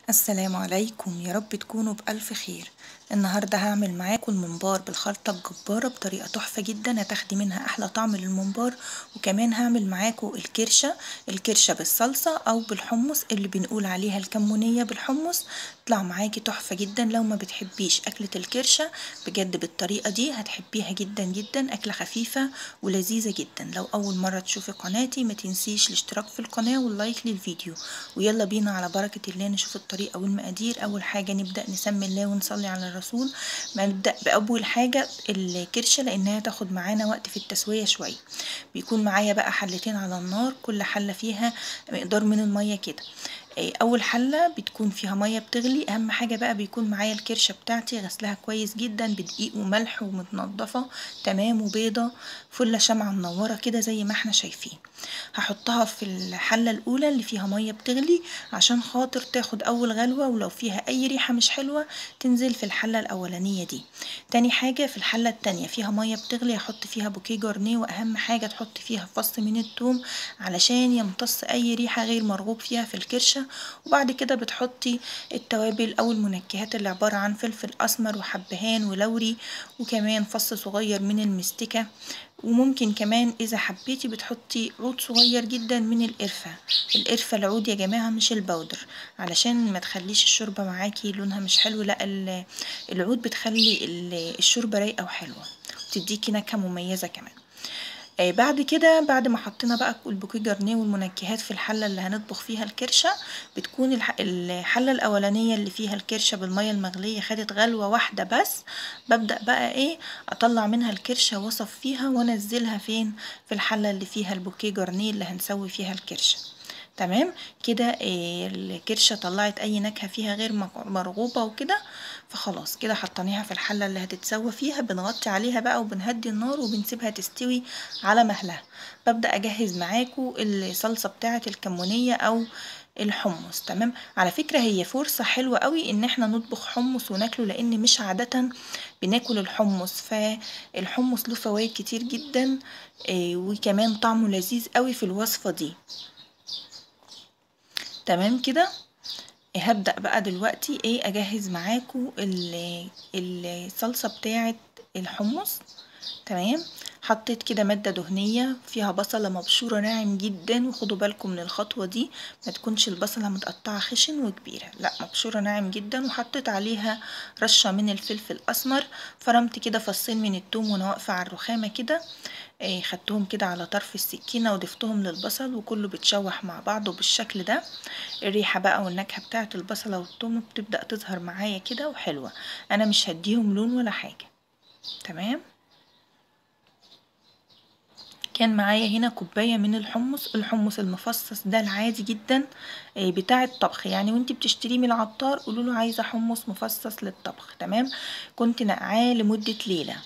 السلام عليكم يا رب تكونوا بألف خير النهاردة هعمل معاكم الممبار بالخلطة الجبارة بطريقة تحفة جدا هتاخدي منها أحلى طعم للممبار وكمان هعمل معاكم الكرشة الكرشة بالصلصة أو بالحمص اللي بنقول عليها الكمونية بالحمص تطلع معاكي تحفة جدا لو ما بتحبيش أكلة الكرشة بجد بالطريقة دي هتحبيها جدا جدا أكلة خفيفة ولذيذة جدا لو أول مرة تشوفي قناتي ما تنسيش الاشتراك في القناة واللايك للفيديو ويلا بينا على بركة الله نشوف الطريقة والمقادير أول حاجة نبدأ نسمي الله ونصلي على الرسول ما نبدأ بأول حاجة الكرشة لأنها تاخد معانا وقت في التسوية شوية بيكون معايا بقى حلتين على النار كل حلة فيها مقدار من المية كده اول حله بتكون فيها ميه بتغلي اهم حاجه بقى بيكون معايا الكرشه بتاعتي غسلها كويس جدا بدقيق وملح ومتنضفه تمام وبيضه فله شمعه منوره كده زي ما احنا شايفين هحطها في الحله الاولى اللي فيها ميه بتغلي عشان خاطر تاخد اول غلوه ولو فيها اي ريحه مش حلوه تنزل في الحله الاولانيه دي تاني حاجه في الحله التانية فيها ميه بتغلي هحط فيها بوكيه جارنيه واهم حاجه تحط فيها فص من الثوم علشان يمتص اي ريحه غير مرغوب فيها في الكرشه وبعد كده بتحطي التوابل او المنكهات اللي عبارة عن فلفل اسمر وحبهان ولوري وكمان فص صغير من المستكة وممكن كمان اذا حبيتي بتحطي عود صغير جدا من القرفة القرفة العود يا جماعة مش البودر علشان ما تخليش الشوربة معاكي لونها مش حلو لا العود بتخلي الشوربة رايقة وحلوة وتديكي نكهة مميزة كمان آه بعد كده بعد ما حطينا بقى البوكيه جرنيه والمنكهات في الحلة اللي هنطبخ فيها الكرشة بتكون الحلة الأولانية اللي فيها الكرشة بالمية المغلية خدت غلوة واحدة بس ببدأ بقى ايه أطلع منها الكرشة وأصفيها وأنزلها فين في الحلة اللي فيها البوكيه جرنيه اللي هنسوي فيها الكرشة تمام كده إيه الكرشة طلعت اي نكهة فيها غير مرغوبة وكده فخلاص كده حطيناها في الحلة اللي هتتسوى فيها بنغطي عليها بقى وبنهدي النار وبنسيبها تستوي على مهلها ببدأ اجهز معاكم الصلصة بتاعة الكمونية او الحمص تمام على فكرة هي فرصة حلوة قوي ان احنا نطبخ حمص وناكله لان مش عادة بناكل الحمص فالحمص له فوائد كتير جدا إيه وكمان طعمه لذيذ قوي في الوصفة دي تمام كده هبدأ بقى دلوقتي ايه اجهز معاكم الصلصة بتاعة الحمص تمام حطيت كده مادة دهنية فيها بصلة مبشورة ناعم جدا وخدوا بالكم من الخطوة دي ما تكونش البصلة متقطعة خشن وكبيرة لا مبشورة ناعم جدا وحطيت عليها رشة من الفلفل الأسمر فرمت كده فصين من التوم وانا واقفة على الرخامة كده إيه خدتهم كده على طرف السكينة وضفتهم للبصل وكله بتشوح مع بعضه بالشكل ده الريحة بقى والنكهة بتاعة البصلة والثوم بتبدأ تظهر معايا كده وحلوة انا مش هديهم لون ولا حاجة تمام كان معايا هنا كوباية من الحمص الحمص المفصص ده العادي جدا بتاع الطبخ يعني وانت بتشتريه من العطار قولوا له عايزة حمص مفصص للطبخ تمام كنت نقعاه لمدة ليلة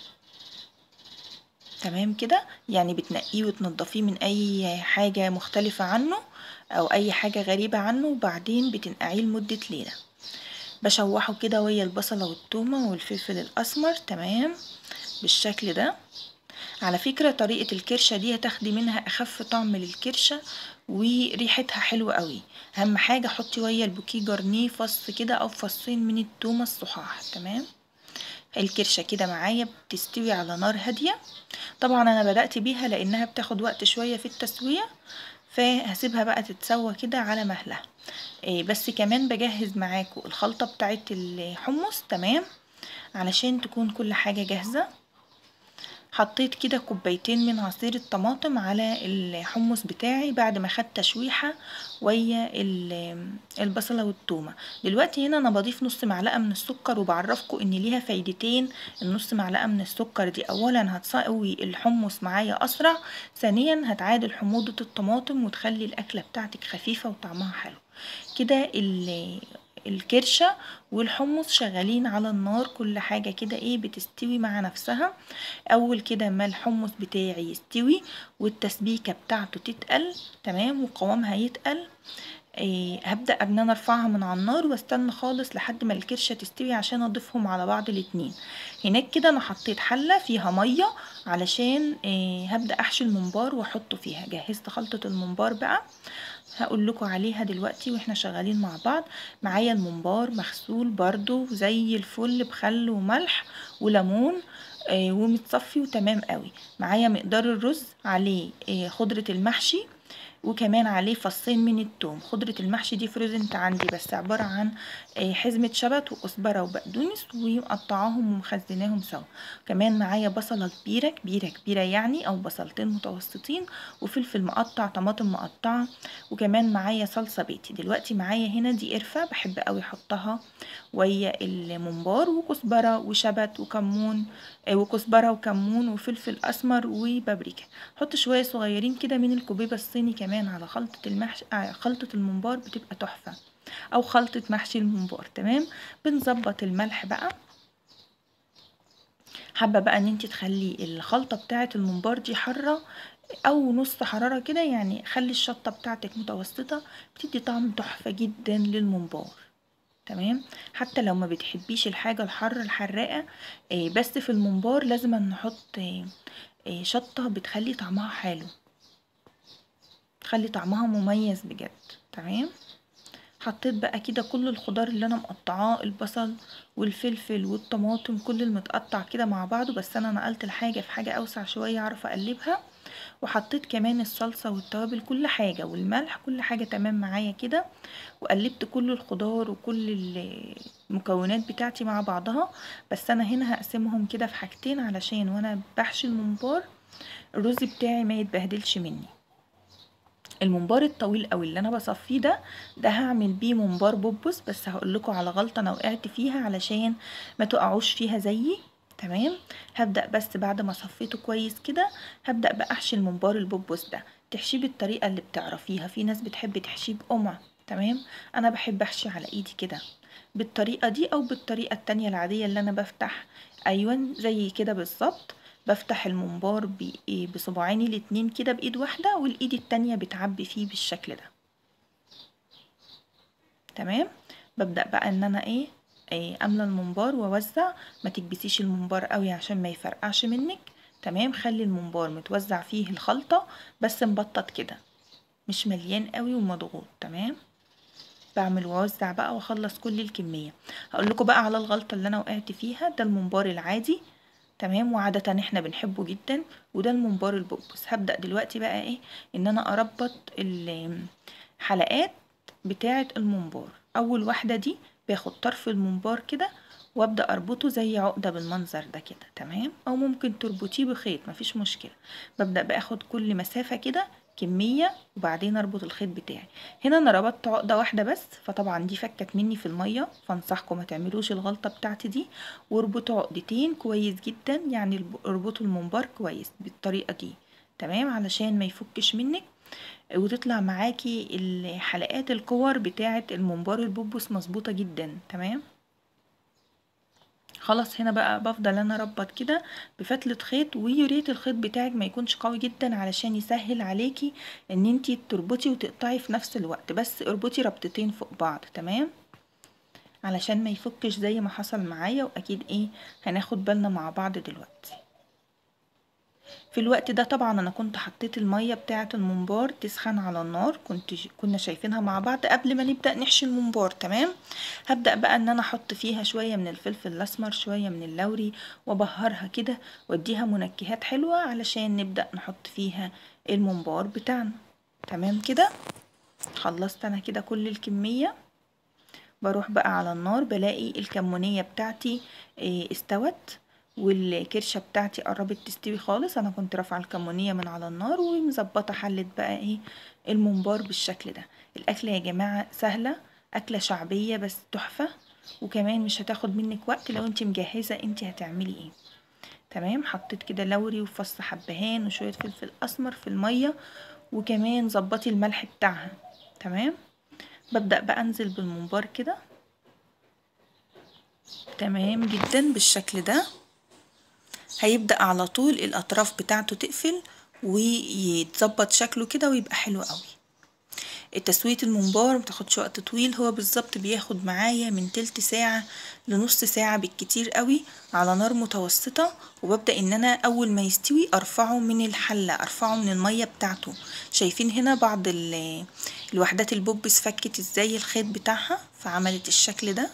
تمام كده يعني بتنقيه وتنضفيه من اي حاجة مختلفة عنه او اي حاجة غريبة عنه وبعدين بتنقعيه لمدة ليلة بشوحه كده ويا البصلة والثومة والفلفل الاسمر تمام بالشكل ده على فكرة طريقة الكرشة دي هتاخدي منها اخف طعم للكرشة وريحتها حلوة قوي اهم حاجة حطي ويا البوكيه جرنيه فص كده او فصين من التومة الصحاح تمام الكرشة كده معايا بتستوي على نار هادية طبعا انا بدأت بيها لانها بتاخد وقت شوية في التسوية فهسيبها بقى تتسوى كده على مهلها إيه بس كمان بجهز معاكم الخلطة بتاعت الحمص تمام علشان تكون كل حاجة جاهزة حطيت كده كوبايتين من عصير الطماطم على الحمص بتاعي بعد ما خدت تشويحة ويا البصلة والثومة دلوقتي هنا انا بضيف نص معلقة من السكر وبعرفكم ان ليها فايدتين النص معلقة من السكر دي اولا هتسوي الحمص معايا اسرع ثانيا هتعادل حموضة الطماطم وتخلي الاكلة بتاعتك خفيفة وطعمها حلو كده الكرشة والحمص شغالين على النار كل حاجة كده ايه بتستوي مع نفسها اول كده ما الحمص بتاعي يستوي والتسبيكة بتاعته تتقل تمام وقوامها يتقل إيه هبدأ ان انا ارفعها من على النار واستنى خالص لحد ما الكرشة تستوي عشان اضيفهم على بعض الاتنين هناك كده انا حطيت حلة فيها مية علشان إيه هبدأ احشي الممبار واحطه فيها جهزت خلطة الممبار بقى هقول لكم عليها دلوقتي واحنا شغالين مع بعض معايا الممبار مغسول برضو زي الفل بخل وملح وليمون آه ومتصفي وتمام قوي معايا مقدار الرز عليه آه خضرة المحشي وكمان عليه فصين من التوم خضرة المحشي دي فروزنت عندي بس عبارة عن حزمة شبت وكزبرة وبقدونس ومقطعاهم ومخزناهم سوا كمان معايا بصلة كبيرة كبيرة كبيرة يعني أو بصلتين متوسطين وفلفل مقطع طماطم مقطعة وكمان معايا صلصة بيتي دلوقتي معايا هنا دي قرفة بحب قوي احطها ويا الممبار وكزبرة وشبت وكمون وكزبرة وكمون وفلفل أسمر وبابريكا حط شوية صغيرين كده من الكوبيبة الصيني كمان على خلطة المحشي خلطة الممبار بتبقى تحفة أو خلطة محشي الممبار تمام بنظبط الملح بقى حابة بقى ان انت تخلي الخلطة بتاعة الممبار دي حرة او نص حرارة كده يعني خلي الشطة بتاعتك متوسطة بتدي طعم تحفة جدا للممبار تمام حتى لو ما بتحبيش الحاجة الحر الحراقة بس في الممبار لازم نحط شطة بتخلي طعمها حلو تخلي طعمها مميز بجد تمام حطيت بقى كده كل الخضار اللي انا مقطعاه البصل والفلفل والطماطم كل المتقطع كده مع بعضه بس انا نقلت الحاجة في حاجة اوسع شوية اعرف اقلبها وحطيت كمان الصلصة والتوابل كل حاجة والملح كل حاجة تمام معايا كده وقلبت كل الخضار وكل المكونات بتاعتي مع بعضها بس انا هنا هقسمهم كده في حاجتين علشان وانا بحشي الممبار الرز بتاعي ما يتبهدلش مني الممبار الطويل قوي اللي انا بصفيه ده ده هعمل بيه ممبار بوبوس بس هقول لكم على غلطه انا وقعت فيها علشان ما تقعوش فيها زيي تمام هبدا بس بعد ما صفيته كويس كده هبدا بقى احشي الممبار البوبوس ده تحشيه بالطريقه اللي بتعرفيها في ناس بتحب تحشيه بقمع تمام انا بحب احشي على ايدي كده بالطريقه دي او بالطريقه التانية العاديه اللي انا بفتح ايوه زي كده بالظبط بفتح الممبار بصباعيني الاتنين كده بايد واحدة والايد التانية بتعبي فيه بالشكل ده تمام ببدأ بقى ان انا ايه, إيه املى الممبار واوزع ما تكبسيش الممبار قوي عشان ما يفرقعش منك تمام خلي الممبار متوزع فيه الخلطة بس مبطط كده مش مليان قوي ومضغوط تمام بعمل واوزع بقى واخلص كل الكمية هقول لكم بقى على الغلطة اللي انا وقعت فيها ده الممبار العادي تمام وعادة احنا بنحبه جدا وده الممبار البوبس هبدأ دلوقتي بقى ايه ان انا اربط الحلقات بتاعة الممبار اول واحدة دي باخد طرف الممبار كده وابدأ اربطه زي عقدة بالمنظر ده كده تمام او ممكن تربطيه بخيط مفيش مشكلة ببدأ باخد كل مسافة كده كمية وبعدين اربط الخيط بتاعي هنا انا ربطت عقدة واحدة بس فطبعا دي فكت مني في المية فانصحكم ما تعملوش الغلطة بتاعتي دي واربطوا عقدتين كويس جدا يعني اربطوا الممبار كويس بالطريقة دي تمام علشان ما يفكش منك وتطلع معاكي الحلقات الكور بتاعة الممبار البوبوس مظبوطة جدا تمام خلاص هنا بقى بفضل انا اربط كده بفتلة خيط وياريت الخيط بتاعك ما يكونش قوي جدا علشان يسهل عليكي ان انتي تربطي وتقطعي في نفس الوقت بس اربطي ربطتين فوق بعض تمام علشان ما يفكش زي ما حصل معايا واكيد ايه هناخد بالنا مع بعض دلوقتي في الوقت ده طبعا انا كنت حطيت الميه بتاعه الممبار تسخن على النار كنت كنا شايفينها مع بعض قبل ما نبدا نحشي الممبار تمام هبدا بقى ان انا احط فيها شويه من الفلفل الاسمر شويه من اللوري وابهرها كده واديها منكهات حلوه علشان نبدا نحط فيها الممبار بتاعنا تمام كده خلصت انا كده كل الكميه بروح بقى على النار بلاقي الكمونيه بتاعتي استوت والكرشة بتاعتي قربت تستوي خالص انا كنت رافعه الكمونية من على النار ومظبطه حلة بقى ايه الممبار بالشكل ده الاكلة يا جماعة سهلة اكلة شعبية بس تحفة وكمان مش هتاخد منك وقت لو انت مجهزة انت هتعملي ايه تمام حطيت كده لوري وفص حبهان وشوية فلفل اسمر في المية وكمان ظبطي الملح بتاعها تمام ببدأ بقى انزل بالممبار كده تمام جدا بالشكل ده هيبدأ على طول الأطراف بتاعته تقفل ويتظبط شكله كده ويبقى حلو قوي تسوية الممبار متاخدش وقت طويل هو بالظبط بياخد معايا من تلت ساعة لنص ساعة بالكتير قوي على نار متوسطة وببدأ ان انا اول ما يستوي ارفعه من الحلة ارفعه من المية بتاعته شايفين هنا بعض الوحدات البوبس فكت ازاي الخيط بتاعها فعملت الشكل ده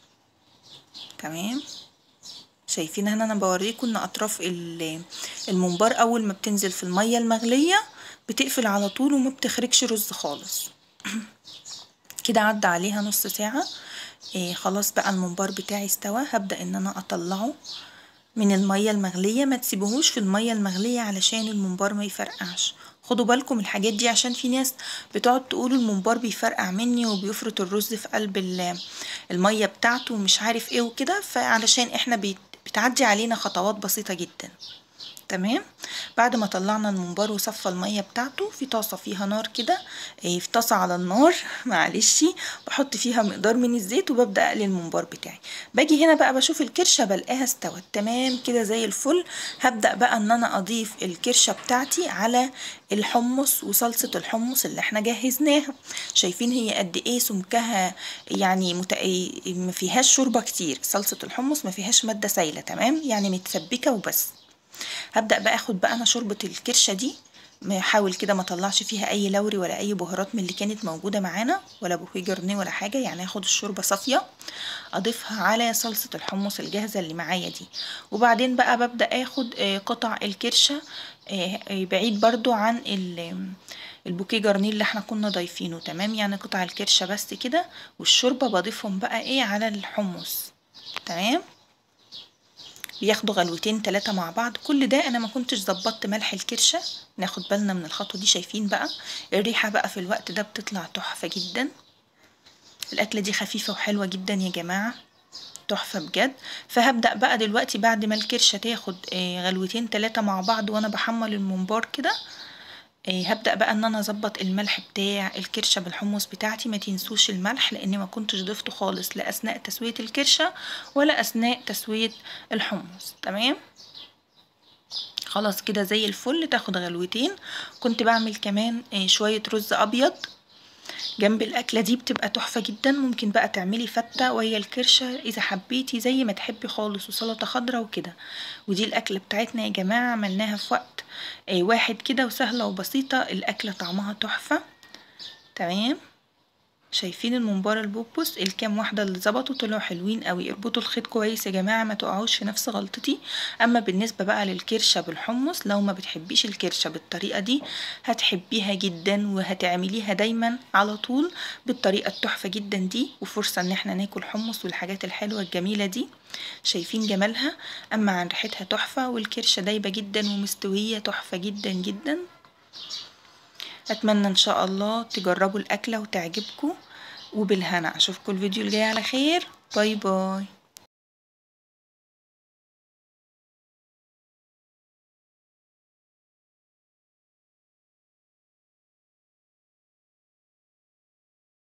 تمام شايفين هنا انا بوريكم ان اطراف الممبار اول ما بتنزل في المية المغلية بتقفل على طول وما بتخرجش رز خالص كده عدى عليها نص ساعة إيه خلاص بقى الممبار بتاعي استوى هبدأ ان انا اطلعه من المية المغلية ما تسيبوهوش في المية المغلية علشان الممبار ما يفرقعش خدوا بالكم الحاجات دي عشان في ناس بتقعد تقول الممبار بيفرقع مني وبيفرط الرز في قلب المية بتاعته ومش عارف ايه وكده فعلشان احنا بتعدي علينا خطوات بسيطة جدا تمام بعد ما طلعنا الممبار وصفى الميه بتاعته في طاسه فيها نار كده في طاسه على النار معلش بحط فيها مقدار من الزيت وببدا اقلي الممبار بتاعي باجي هنا بقى بشوف الكرشه بلاقيها استوت تمام كده زي الفل هبدا بقى ان انا اضيف الكرشه بتاعتي على الحمص وصلصه الحمص اللي احنا جهزناها شايفين هي قد ايه سمكها يعني مت... ما فيهاش شوربه كتير صلصه الحمص ما فيهاش ماده سايله تمام يعني متسبكه وبس هبدأ بقى اخد بقى انا شوربة الكرشة دي حاول كده ما طلعش فيها اي لوري ولا اي بهارات من اللي كانت موجودة معانا ولا بوكي جرنيه ولا حاجة يعني اخد الشوربة صافية اضيفها على صلصة الحمص الجاهزة اللي معايا دي وبعدين بقى ببدأ اخد قطع الكرشة بعيد برضو عن البوكيه جرنيه اللي احنا كنا ضايفينه تمام يعني قطع الكرشة بس كده والشوربة بضيفهم بقى ايه على الحمص تمام بياخدوا غلوتين تلاتة مع بعض كل ده انا ما كنتش ظبطت ملح الكرشة ناخد بالنا من الخطوة دي شايفين بقى الريحة بقى في الوقت ده بتطلع تحفة جدا الاكلة دي خفيفة وحلوة جدا يا جماعة تحفة بجد فهبدأ بقى دلوقتي بعد ما الكرشة تاخد غلوتين تلاتة مع بعض وانا بحمل الممبار كده هبدأ بقى ان انا اظبط الملح بتاع الكرشة بالحمص بتاعتي ما تنسوش الملح لاني ما كنتش ضفته خالص لا اثناء تسوية الكرشة ولا اثناء تسوية الحمص تمام خلاص كده زي الفل تاخد غلوتين كنت بعمل كمان شوية رز ابيض جنب الأكلة دي بتبقى تحفة جدا ممكن بقى تعملي فتة وهي الكرشة إذا حبيتي زي ما تحبي خالص وسلطة خضرا وكده ودي الأكلة بتاعتنا يا جماعة عملناها في وقت واحد كده وسهلة وبسيطة الأكلة طعمها تحفة تمام شايفين الممبار البوبوس الكام واحدة اللي ظبطوا طلعوا حلوين قوي اربطوا الخيط كويس يا جماعة ما تقعوش في نفس غلطتي اما بالنسبة بقى للكرشة بالحمص لو ما بتحبيش الكرشة بالطريقة دي هتحبيها جدا وهتعمليها دايما على طول بالطريقة التحفة جدا دي وفرصة ان احنا ناكل حمص والحاجات الحلوة الجميلة دي شايفين جمالها اما عن ريحتها تحفة والكرشة دايبة جدا ومستوية تحفة جدا جدا اتمنى ان شاء الله تجربوا الاكله وتعجبكم وبالهنا اشوفكم الفيديو الجاي على خير باي باي